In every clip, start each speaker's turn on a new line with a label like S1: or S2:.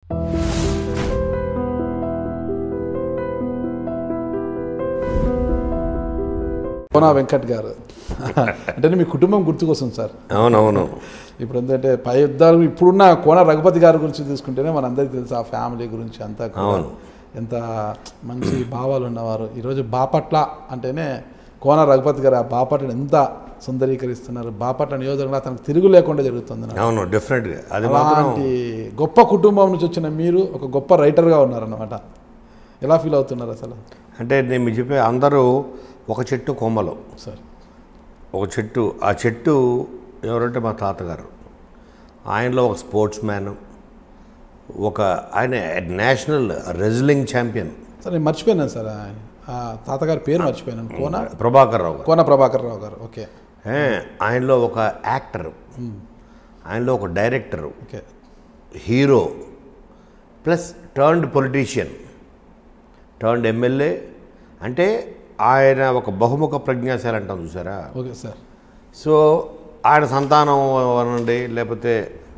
S1: కోనా వెంకట్ గారు అంటే మీ కుటుంబం గుర్తుకొస్తుంది సార్
S2: అవునవును
S1: ఇప్పుడు ఏంటంటే పై యుద్ధాలు ఇప్పుడున్న కోన రఘుపతి గారి గురించి తీసుకుంటేనే మనందరికీ తెలుసు ఆ ఫ్యామిలీ గురించి అంతా కూడా
S2: అవును.
S1: ఎంత మంచి భావాలు ఉన్నవారు ఈరోజు బాపట్ల అంటేనే కోన రఘుపతి గారు ఆ బాపట్లను ఎంత సుందరీకరిస్తున్నారు బాపట్ల నియోజకవర్గంలో అతనికి తిరుగు లేకుండా జరుగుతుంది నాకు.
S2: అవును డెఫినెట్గా అది మాత్రం
S1: అలాంటి గొప్ప కుటుంబం నుంచి వచ్చిన మీరు ఒక గొప్ప రైటర్గా ఉన్నారన్నమాట ఎలా ఫీల్ అవుతున్నారు అసలు
S2: అంటే నేను మీకు చెప్పే అందరూ ఒక చెట్టు కొమ్మలు
S1: సార్
S2: ఒక చెట్టు ఆ చెట్టు ఎవరంటే మా తాతగారు ఆయనలో ఒక స్పోర్ట్స్ మ్యాన్ ఒక ఆయన నేషనల్ రెజ్లింగ్ ఛాంపియన్
S1: సార్ నేను మర్చిపోయినాను సార్ ఆ- ఆ తాతగారి పేరు మర్చిపోయినాను కోన
S2: ప్రభాకర్ రావు గారు
S1: కోన ప్రభాకర్ రావు గారు ఓకే
S2: ఏ, ఆయనలో ఒక యాక్టర్ ఆయనలో ఒక director
S1: okay
S2: hero plus turned politician turned MLA అంటే ఆయన ఒక బహుముఖ ప్రజ్ఞాశాలి అంటాం చూసారా
S1: ఓకే సార్
S2: సో ఆయన సంతానం అనండి లేకపోతే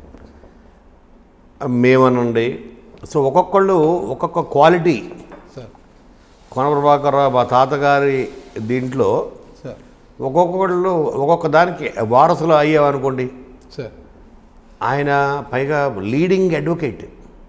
S2: మేమనండి సో ఒక్కొక్కళ్ళు ఒక్కొక్క క్వాలిటీ
S1: సార్
S2: కొన ప్రభాకర్ రావు మా తాతగారి దీంట్లో
S1: సార్
S2: ఒక్కొక్కళ్ళు ఒక్కొక్క దానికి వారసులు అయ్యామనుకోండి
S1: సార్
S2: ఆయన పైగా లీడింగ్ అడ్వకేట్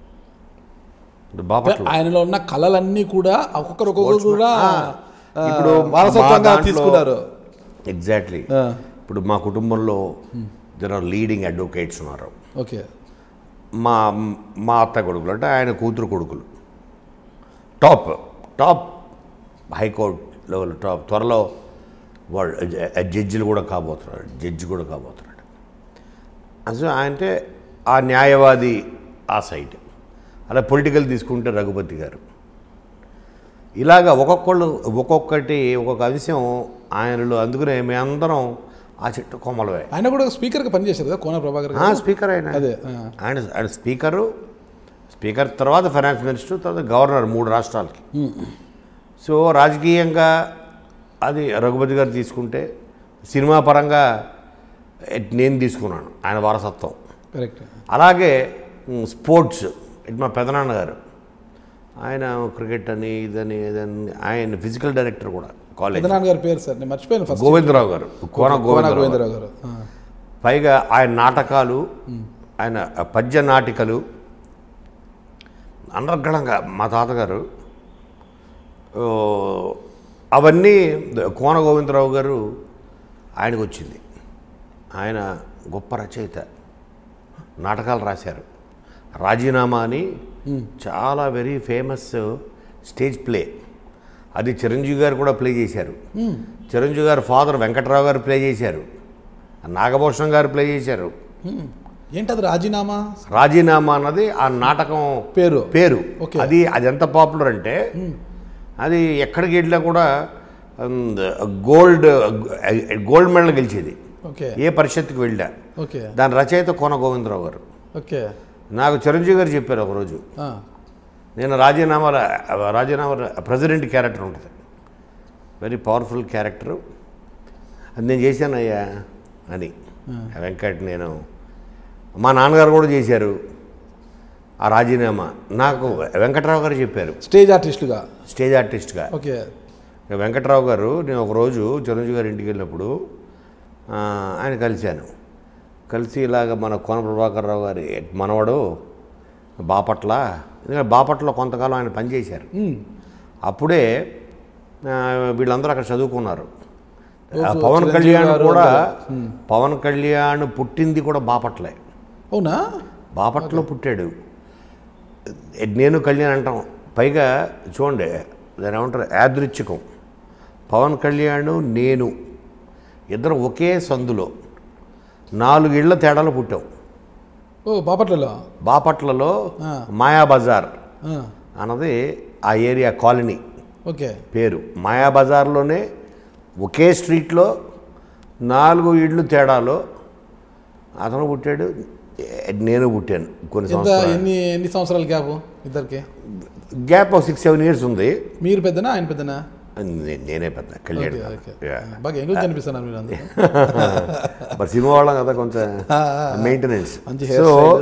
S2: బాపట్ల
S1: ఆయనలో ఉన్న కళలన్నీ కూడా ఒక్కొక్కరు ఒక్కొక్కరు కూడా
S2: ఆ,
S1: ఆ,
S2: ఇప్పుడు
S1: వారసత్వంగా
S2: మా దాంట్లో-
S1: తీసుకున్నారు
S2: ఎగ్జాక్ట్లీ
S1: ఆ,
S2: ఇప్పుడు మా కుటుంబంలో దర్ ఆర్ లీడింగ్ అడ్వకేట్స్ ఉన్నారు
S1: ఓకే
S2: మా మా అత్త కొడుకులు అంటే ఆయన కూతురు కొడుకులు top top high court level top త్వరలో వాళ్ళు జడ్జిలు కూడా కాబోతున్నాడు జడ్జి కూడా కాబోతున్నాడు అసలు అంటే ఆ న్యాయవాది ఆ సైడ్ అలా పొలిటికల్ తీసుకుంటే రఘుపతి గారు ఇలాగ ఒక్కొక్కళ్ళు ఒక్కొక్కటి ఒక్కొక్క అంశం ఆయనలో అందుకనే మేమందరం ఆ చెట్టు కొమ్మలవే
S1: ఆయన కూడా స్పీకర్గా పనిచేశారు కదా కోన ప్రభాకర్
S2: ఆ,
S1: గారు
S2: స్పీకర్ ఆయన
S1: అదే ఆ,
S2: ఆయన ఆయన స్పీకరు స్పీకర్ తర్వాత ఫైనాన్స్ మినిస్టర్ తర్వాత గవర్నర్ మూడు రాష్ట్రాలకి సో రాజకీయంగా అది రఘుపతి గారు తీసుకుంటే సినిమా పరంగా ఎట్ నేను తీసుకున్నాను ఆయన వారసత్వం
S1: కరెక్ట్
S2: అలాగే ఉమ్, స్పోర్ట్స్ ఇటు మా పెదనాన్న గారు ఆయన క్రికెట్ అని ఇదని ఇదని ఆయన ఫిజికల్ డైరెక్టర్ కూడా కాలేజ్
S1: పెద్దనాన్న గారి పేరు సార్ నేను మర్చిపోయాను ఫస్ట్
S2: గోవిందరావు గారు కోన
S1: కోన
S2: గోవిందరావు గారు.
S1: గోవిందరావు గారు ఆ,
S2: పైగా ఆయన నాటకాలు ఆయన పద్య నాటికలు అనర్గళంగా మా తాతగారు ఓ, అవన్నీ కోన గోవిందరావు గారు ఆయనకు వచ్చింది ఆయన గొప్ప రచయిత నాటకాలు రాశారు రాజీనామా అని చాలా వెరీ ఫేమస్ స్టేజ్ ప్లే అది చిరంజీవి గారు కూడా ప్లే చేశారు చిరంజీవి గారు ఫాదర్ వెంకట్రావు గారు ప్లే చేశారు నాగభూషణం గారు ప్లే చేశారు
S1: హ్మ్. ఏంటది రాజీనామా
S2: రాజీనామా అన్నది ఆ నాటకం
S1: పేరు
S2: పేరు
S1: ఓకే.
S2: అది అది ఎంత పాపులర్ అంటే అది ఎక్కడికి వెళ్ళినా కూడా ఉమ్, గోల్డ్ గోల్డ్ మెడల్ గెలిచేది
S1: ఓకే
S2: ఏ పరిషత్కి వెళ్ళా
S1: ఓకే
S2: దాని రచయిత కోన గోవిందరావు గారు
S1: ఓకే
S2: నాకు చిరంజీవి గారు చెప్పారు ఒకరోజు
S1: ఆ,
S2: నేను రాజీనామా రాజీనామా ప్రెసిడెంట్ క్యారెక్టర్ ఉంటుంది వెరీ పవర్ఫుల్ క్యారెక్టరు అది నేను చేశానయ్యా అని వెంకట్ నేను మా నాన్నగారు కూడా చేశారు ఆ రాజీనామా నాకు వెంకట్రావు గారు చెప్పారు
S1: స్టేజ్ ఆర్టిస్టుగా
S2: స్టేజ్ ఆర్టిస్ట్గా
S1: ఓకే
S2: వెంకట్రావు గారు నేను ఒకరోజు చిరంజీవి గారి ఇంటికి వెళ్ళినప్పుడు ఆ, ఆయన కలిశాను కలిసి ఇలాగ మన కోన ప్రభాకర్ రావు గారి మనవడు బాపట్ల ఎందుకంటే బాపట్ల కొంతకాలం ఆయన పనిచేశారు
S1: హ్మ్.
S2: అప్పుడే ఆ, వీళ్ళందరూ అక్కడ చదువుకున్నారు ఆ
S1: ఓకే,
S2: పవన్
S1: చిరంజీవి
S2: కళ్యాణ్
S1: గారు
S2: కూడా
S1: అందరూ.
S2: పవన్ కళ్యాణ్ పుట్టింది కూడా బాపట్లే
S1: అవునా
S2: బాపట్లో పుట్టాడు నేను కళ్యాణ్ అంటాం పైగా చూడండి దాని ఏమంటారు యాదృచ్ఛికం పవన్ కళ్యాణ్ నేను ఇద్దరు ఒకే సందులో నాలుగు ఇళ్ల తేడాలో పుట్టాం
S1: ఓ బాపట్లలో
S2: బాపట్లలో
S1: ఆ.
S2: మాయా బజార్
S1: ఆ,
S2: అన్నది ఆ ఏరియా కాలనీ
S1: ఓకే
S2: పేరు మాయా బజార్లోనే ఒకే స్ట్రీట్లో నాలుగు ఇళ్ళు తేడాలో అతను పుట్టాడు ఏ- నేను పుట్టాను కొన్ని
S1: ఎంత
S2: సంవత్సరాలు
S1: ఎన్ని ఎన్ని సంవత్సరాల గ్యాప్ ఇద్దరికి
S2: గ్యాప్ ఒక సిక్స్ సెవెన్ ఇయర్స్ ఉంది
S1: మీరు పెద్దనా ఆయన పెద్దనా
S2: నే- నేనే పెద్ద కళ్యాణ్
S1: ఓకే, ఓకే.
S2: Yeah.
S1: బాగా ఎంగేజ్ కనిపిస్తున్నారు మీరు అందరూ
S2: మరి సినిమా వాళ్ళం కదా కొంచెం మెయింటెనెన్స్
S1: మంచి hair
S2: సో
S1: style.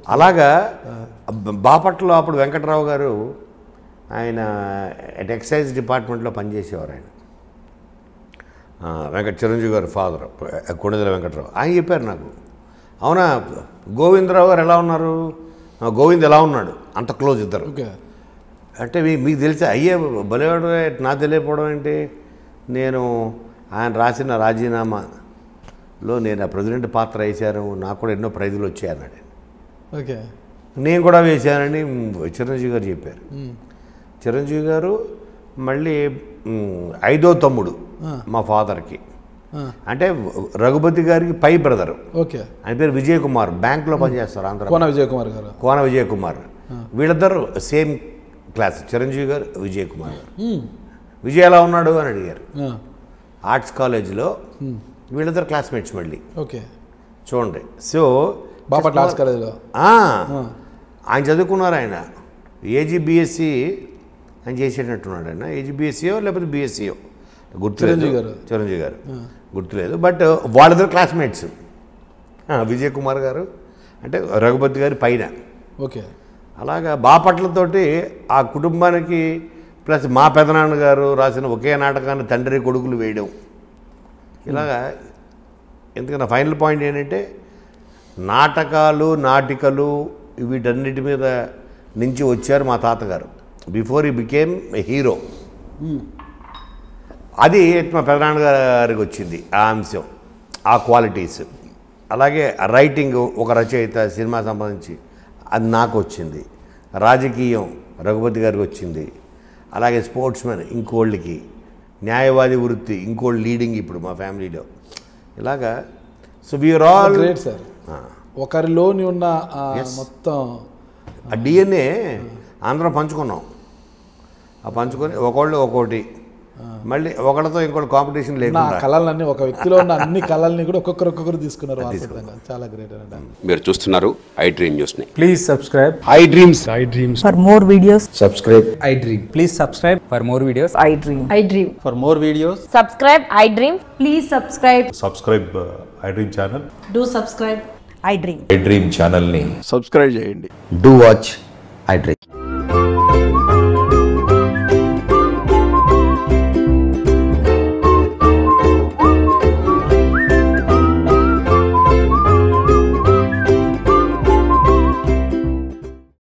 S2: అలాగా బ- బాపట్ల అప్పుడు వెంకట్రావు గారు ఆయన అట్ ఎక్సైజ్ డిపార్ట్మెంట్లో పనిచేసేవారు ఆయన ఆ, వెంకట చిరంజీవి గారి ఫాదర్ కొణిదెల వెంకట్రావు ఆయన చెప్పారు నాకు అవునా గోవిందరావు గారు ఎలా ఉన్నారు "ఆ, గోవింద్ ఎలా ఉన్నాడు అంత క్లోజ్ ఇద్దరు
S1: ఓకే
S2: అంటే మీ మీకు తెలిసి అయ్యే బలేవాడు నా తెలియకపోవడం ఏంటి నేను ఆయన రాసిన రాజీనామాలో నేను ఆ ప్రెసిడెంట్ పాత్ర వేశాను నాకు కూడా ఎన్నో ప్రైజులు వచ్చాయి అన్నాడు
S1: ఓకే
S2: నేను కూడా వేశానని చిరంజీవి గారు చెప్పారు చిరంజీవి గారు మళ్ళీ మ్, ఐదో తమ్ముడు మా ఫాదర్కి
S1: ఆ,
S2: అంటే రఘుపతి గారికి పై బ్రదర్
S1: ఓకే
S2: ఆయన పేరు విజయ్ కుమార్ బ్యాంక్లో పనిచేస్తారు ఆంధ్ర
S1: కోన విజయ్ కుమార్ గారు
S2: కోన విజయ్ కుమార్ వీళ్ళిద్దరు సేమ్ క్లాస్ చిరంజీవి గారు విజయ్ కుమార్ గారు విజయ్ ఎలా ఉన్నాడు అని అడిగారు
S1: ఆ,
S2: ఆర్ట్స్ కాలేజీలో వీళ్ళిద్దరు క్లాస్మేట్స్ మళ్ళీ
S1: ఓకే
S2: చూడండి సో
S1: బాపట్ల ఆర్ట్స్ కాలేజీలో
S2: ఆ, ఆయన చదువుకున్నారు ఆయన ఏజీ బీఎస్సీ ఆయన చేసేటట్టున్నాడు ఆయన ఏజీ బీఎస్సీయో లేకపోతే బీఎస్సీయో గుర్తులేదు
S1: చిరంజీవి గారు.
S2: చిరంజీవి గారు గుర్తులేదు బట్ వాళ్ళిద్దరు క్లాస్మేట్స్ విజయ్ కుమార్ గారు అంటే రఘుపతి గారి పైన
S1: ఓకే
S2: అలాగా బాపట్లతోటి ఆ కుటుంబానికి ప్లస్ మా పెదనాన్నగారు రాసిన ఒకే నాటకాన్ని తండ్రి కొడుకులు వేయడం ఇలాగా ఎందుకన్నా ఫైనల్ పాయింట్ ఏంటంటే నాటకాలు నాటికలు వీటన్నిటి మీద నుంచి వచ్చారు మా తాతగారు before he became a hero అది మా పెదనాన్నగారికి వచ్చింది ఆ అంశం ఆ క్వాలిటీస్ అలాగే రైటింగ్ ఒక రచయిత సినిమా సంబంధించి అది నాకు వచ్చింది రాజకీయం రఘుపతి గారికి వచ్చింది అలాగే స్పోర్ట్స్ మ్యాన్ ఇంకోళ్ళకి న్యాయవాది వృత్తి ఇంకోళ్ళు లీడింగ్ ఇప్పుడు మా ఫ్యామిలీలో ఇలాగా so we are all
S1: great sir ఒకరిలోని ఉన్న ఆ మొత్తం
S2: ఆ డిఎన్ఏ అందరం పంచుకున్నాం ఆ పంచుకొని ఒకళ్ళు ఒక్కోటి మళ్ళీ ఒకళ్ళతో ఇంకోటి కాంపిటీషన్
S1: నా
S2: లేకుండా
S1: కళలన్నీ ఒక వ్యక్తిలో ఉన్న అన్ని కళల్ని కూడా ఒక్కొక్కరు ఒక్కొక్కరు తీసుకున్నారు వారసత్వంగా చాలా గ్రేట్ అండి
S3: మీరు చూస్తున్నారు ఐ డ్రీమ్ న్యూస్ని
S4: Please subscribe.
S3: I dreams
S4: I dreams.
S5: For more videos,
S4: I dream. Please subscribe for more videos.
S5: I dream.
S6: I dream.
S4: For more videos.
S6: Subscribe, I dream. Please subscribe.
S7: Subscribe I dream channel
S6: Do subscribe.
S5: I dream.
S7: I dream ఛానల్ని
S8: subscribe చేయండి
S2: do watch I dream